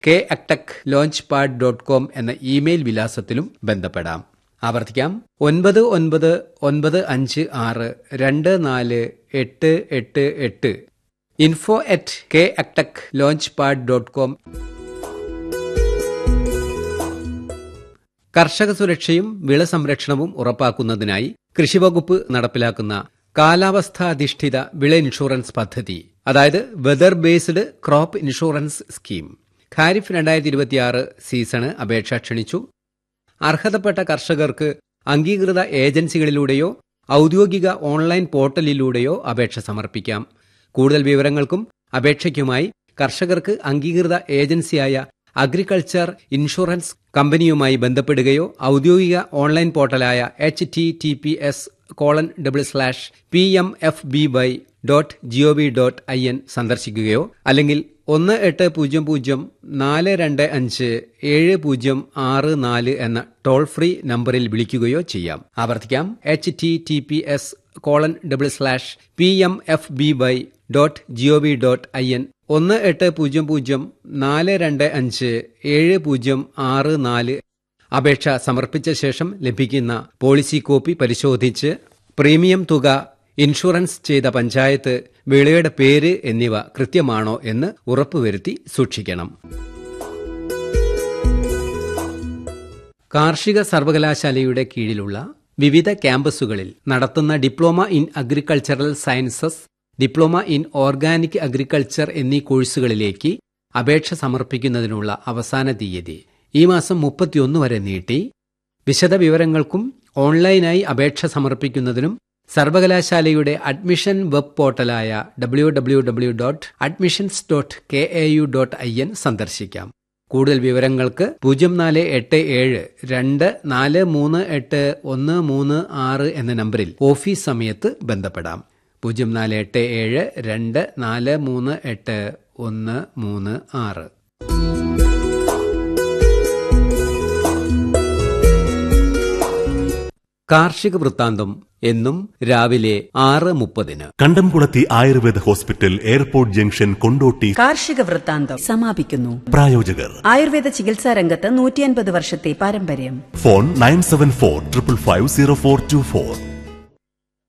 K അക്ടക് launch pad dot com എന്ന email വിലാസത്തിലും ബന്ധപ്പെടാം ആവർത്തിക്കാം ഒൻപത് ഒൻപത് ഒൻപത് അഞ്ച് ആറ് രണ്ട് നാല് എട്ട് എട്ട് എട്ട് ഇൻഫോ അറ്റ് കെ അക്ടക് ലോഞ്ച് പാഡ് ഡോട്ട് കോം കർഷക സുരക്ഷയും വിള സംരക്ഷണവും ഉറപ്പാക്കുന്നതിനായി കൃഷിവകുപ്പ് നടപ്പിലാക്കുന്ന കാലാവസ്ഥാധിഷ്ഠിത വിള ഇൻഷുറൻസ് പദ്ധതി അതായത് weather based crop insurance scheme kharif രണ്ടായിരത്തി ഇരുപത്തിയാറ് സീസണ് അപേക്ഷ ക്ഷണിച്ചു അർഹതപ്പെട്ട കർഷകർക്ക് അംഗീകൃത ഏജൻസികളിലൂടെയോ ഔദ്യോഗിക ഓൺലൈൻ പോർട്ടലിലൂടെയോ അപേക്ഷ സമർപ്പിക്കാം കൂടുതൽ വിവരങ്ങൾക്കും അപേക്ഷയ്ക്കുമായി കർഷകർക്ക് അംഗീകൃത ഏജൻസിയായ അഗ്രികൾച്ചർ ഇൻഷുറൻസ് കമ്പനിയുമായി ബന്ധപ്പെടുകയോ ഔദ്യോഗിക ഓൺലൈൻ പോർട്ടലായ H T T P S colon double slash P M F B Y dot GOV dot I N സന്ദർശിക്കുകയോ അല്ലെങ്കിൽ ഒന്ന് എട്ട് പൂജ്യം പൂജ്യം നാല് രണ്ട് അഞ്ച് ഏഴ് പൂജ്യം ആറ് നാല് എന്ന ടോൾ ഫ്രീ നമ്പറിൽ വിളിക്കുകയോ ചെയ്യാം ആവർത്തിക്കാം H T T P S colon double slash P M F B Y dot GOV dot I N ഒന്ന് എട്ട് പൂജ്യം പൂജ്യം നാല് രണ്ട് അഞ്ച് ഏഴ് പൂജ്യം ആറ് നാല് അപേക്ഷ സമർപ്പിച്ച ശേഷം ലഭിക്കുന്ന പോളിസി കോപ്പി പരിശോധിച്ച് പ്രീമിയം തുക ഇൻഷുറൻസ് ചെയ്ത പഞ്ചായത്ത് വിളയുടെ പേര് എന്നിവ കൃത്യമാണോ എന്ന് ഉറപ്പുവരുത്തി സൂക്ഷിക്കണം കാർഷിക സർവകലാശാലയുടെ കീഴിലുള്ള വിവിധ ക്യാമ്പസുകളിൽ നടത്തുന്ന diploma in agricultural sciences diploma in organic agriculture എന്നീ കോഴ്സുകളിലേക്ക് അപേക്ഷ സമർപ്പിക്കുന്നതിനുള്ള അവസാന തീയതി ഈ മാസം മുപ്പത്തിയൊന്ന് വരെ നീട്ടി വിശദവിവരങ്ങൾക്കും ഓൺലൈനായി അപേക്ഷ സമർപ്പിക്കുന്നതിനും സർവകലാശാലയുടെ അഡ്മിഷൻ വെബ് പോർട്ടലായ W W W dot admissions dot K A U dot I N സന്ദർശിക്കാം കൂടുതൽ വിവരങ്ങൾക്ക് പൂജ്യം നാല് എട്ട് ഏഴ് രണ്ട് നാല് മൂന്ന് എട്ട് ഒന്ന് മൂന്ന് ആറ് എന്ന നമ്പറിൽ ഓഫീസ് സമയത്ത് ബന്ധപ്പെടാം പൂജ്യം നാല് എട്ട് ഏഴ് രണ്ട് നാല് മൂന്ന് എട്ട് ഒന്ന് മൂന്ന് ആറ് കാർഷിക വൃത്താന്തം എന്നും രാവിലെ ആറ് മുപ്പതിന് Kandamkulathi Ayurveda hospital airport junction Kondotty കാർഷിക വൃത്താന്തം സമാപിക്കുന്നു പ്രായോജകർ ആയുർവേദ ചികിത്സാ രംഗത്ത് നൂറ്റിയൻപത് വർഷത്തെ പാരമ്പര്യം phone nine seven four triple five zero four two four